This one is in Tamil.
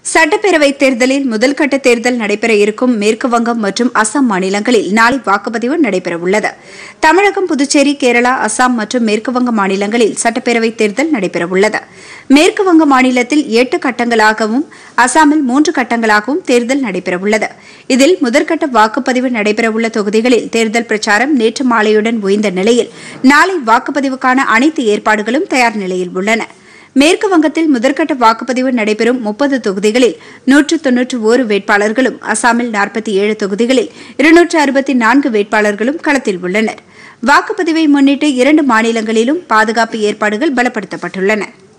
சட்டப்பேரவைத் தேர்தலில் முதல்கட்ட தேர்தல் நடைபெற இருக்கும் மேற்கு வங்கம் மற்றும் அசாம் மாநிலங்களில் நாளை வாக்குப்பதிவு நடைபெறவுள்ளது தமிழகம் புதுச்சேரி கேரளா அசாம் மற்றும் மேற்குவங்க மாநிலங்களில் சட்டப்பேரவைத் தேர்தல் நடைபெறவுள்ளது மேற்குவங்க மாநிலத்தில் எட்டு கட்டங்களாகவும் அசாமில் மூன்று கட்டங்களாகவும் தேர்தல் நடைபெறவுள்ளது இதில் முதற்கட்ட வாக்குப்பதிவு நடைபெறவுள்ள தொகுதிகளில் தேர்தல் பிரச்சாரம் நேற்று மாலையுடன் ஓய்ந்த நிலையில் நாளை வாக்குப்பதிவுக்கான அனைத்து ஏற்பாடுகளும் தயார் நிலையில் உள்ளன மேற்கு வங்கத்தில் முதற்கட்ட வாக்குப்பதிவு நடைபெறும் முப்பது தொகுதிகளில் நூற்று தொன்னூற்று ஒரு வேட்பாளர்களும் அசாமில் நாற்பத்தி ஏழு தொகுதிகளில் இருநூற்று அறுபத்தி நான்கு வேட்பாளர்களும் களத்தில் உள்ளனர் வாக்குப்பதிவை முன்னிட்டு இரண்டு மாநிலங்களிலும் பாதுகாப்பு ஏற்பாடுகள் பலப்படுத்தப்பட்டுள்ளன